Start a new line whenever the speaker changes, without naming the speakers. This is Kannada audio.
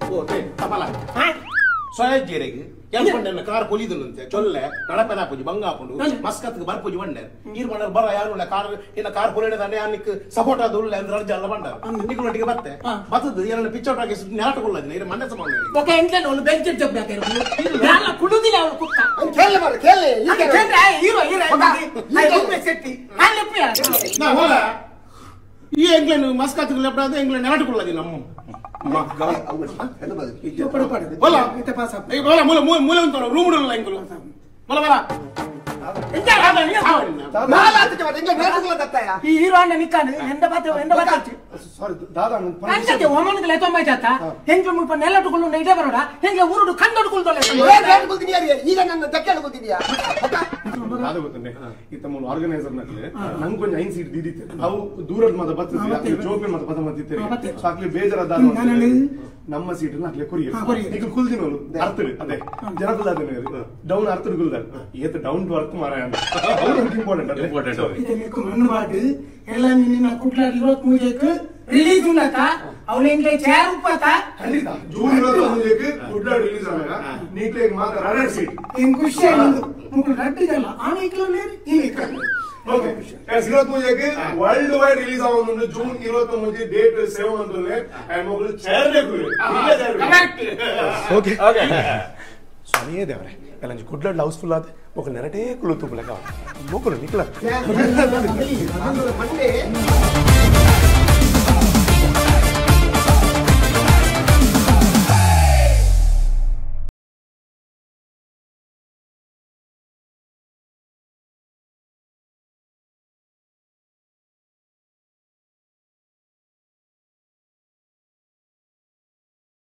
ಓ ತೆ ತಪಲ ಸೊಯಜ್ಜೆರೆಗ್ ಎಲ್ಪಂಡೆನ್ನ ಕಾರ್ ಕೊಲಿದನಂತೆ ಚೊಲ್ಲೆ ನಡಪೆನ ಪುಜಿ ಬಂಗಾಪುಂಡು ಮಸ್ಕತ್ಗೆ ಬರ್ಪುಜಿ ಬಂಡೆ ಈರ್ ಬಂಡರ್ ಬರ ಯಾರು ಕಾರ್ ಇನ್ನ ಕಾರ್ ಕೊಲಿಡ ದಂಡೆ ಅನ್ನಿಕ್ ಸಪೋರ್ಟ್ ಅದು ಉಳ್ಳೆ ಅಂದ್ರೆ ಅರ್ಜ ಅಲ್ಲ ಬಂಡ ನಿಕ್ಲೊಟ್ಟಿಗೆ ಬತ್ತೆ ಬತ್ತದು ಏನನ್ನ ಪಿಚ್ಚೋಟ್ ಹಾಕಿ ನೆಲಟಕೊಳ್ಳೋದಿನ ಇದು ಮಂಡೆ ಸಮ
ఒక ఇంట్లో వాళ్ళు బెంచ్ చెప్పారు వాళ్ళ కుడుదిలే వాళ్ళ కుక్క
ಕೇಳಿ ಮಾರ ಕೇಳಿ
అంటే చంద్ర హీరో హీరో శెట్టి ఆయన చెప్పారు
ನಾ ಹೋಲ ಈ ಎಂಗ್ಲೇನು ಮಸ್ಕತ್ಗೆ ಲೆಪ್ಡಾದ ಎಂಗ್ಲೇನ್ ನೆಲಟಕೊಳ್ಳೋದಿ ನಮ್ಮ ಮಗ್ಗ
ఇప్పుడు పడు
ಹೋಲ
ఇంత పాస్
ಏ ಹೋಲ ಮೂಲ ಮೂಲ ಮೂಲ ಉಂಟಲ್ಲ ರೂಮ್ ಉಡಲ್ಲ ಎಂಗ್ಲು ಬಲ ಬಲ
ఈ హీరో అన్న నిక్కాను ఎంత బత ఎంత బతచ్చు
ಸಾರಿ ದಾದಾ
ಅಂಜತೆ ಒಮನ್ಗೆ ಲೆತ್ತ ಮೈ ಜಾತ ಹೆಂಗೆ ಮುಲ್ಪ ನೆಲ್ಲಟುಕೊಂಡು ಇದೇ ಬರೋಡ ಹೆಂಗೆ ಊರುಡು ಕಂದೊಡ್ಕೊಳ್ದಲ್ಲ
ಈಗ ನನ್ನ ಧಕ್ಕೆ ಅನ್ಕೊತಿದ್ಯಾ
ಅದು ಗೊತ್ತಂಡೆ ಈ ತಮ್ಮ ಆರ್ಗನೈಸರ್ ನಕ್ಲೆ ನಂಗೆ ಕೊಂಚ ಐನ್ ಸೀಟ್ ದಿದಿತ್ತೆ ಅವು ದೂರದ ಮತ ಬರ್ತದೆ ಜೋಬಿ ಮತ ಪದ ಮತ್ತಿತ್ತೆ ಸೊ ಆಗ್ಲಿ ಬೇಜಾರಾದ ನಮ್ಮ ಸೀಟ್ ಅಕ್ಲೆ ಕೊರಿಯ ಈಗ ಕುಲ್ದಿನೋನು ಅರ್ಥಡ್ ಅದೇ ಜನ ಕುಲ್ದಾದ ಡೌನ್ ಅರ್ಥಡ್ ಕುಲ್ದಾರ ಏತ ಡೌನ್ ಟು ಅರ್ಥ ಮಾರಾಯ ಅಂತ ಅವ್ರು ಇಂಪಾರ್ಟೆಂಟ್ ಅದೇ ಇಂಪಾರ್ಟೆಂಟ್
ఇది మీకు మన్నుబాటు ఎలా నిన్న కుట్లాడి ఇరవై మూడుకు రిలీజ్ ఉన్నత అవును ఇంట్లో చేరుపత
ಖಂಡಿತ ಜೂನ್ ಇವತ್ತೊಂದಕ್ಕೆ ಗುಡ್ಡ ರಿಲೀಸ್ ಆದಾಗ ನೀಟ್ಲೆ ಮಾತ್ರ ರನ್ನರ್ ಸೀಟ್
ఇంకొచ్చే ముగ్గురు రడ్డిగల ఆమె ఇక్కడ లేదు ఈమె ఇక్కడ లేదు.
ಓಕೆ ಇವತ್ತು ಮುಂಜಾನೆ ವರ್ಲ್ಡ್ ವೈಡ್ ರಿಲೀಸ್ ಆಗೋದು ಜೂನ್ ಇವತ್ತು ಮುಂಚೆ ಡೇಟ್ ಸೆವೆನ್ ಅಂತಂದ್ರೆ ಮೊಬೈಲ್ ಚೇರ್ಬೇಕು ಓಕೆ ಸ್ವಾಮಿಯೇ ದೇವ್ರೆ ಎಲ್ಲ ಗುಡ್ಲ ಹೌಸ್ಫುಲ್ ಆದ ఒక నెరటే కులు తుప్పులే కావాలి మొక్కులు నిక్కుల
ಮಂಡೆ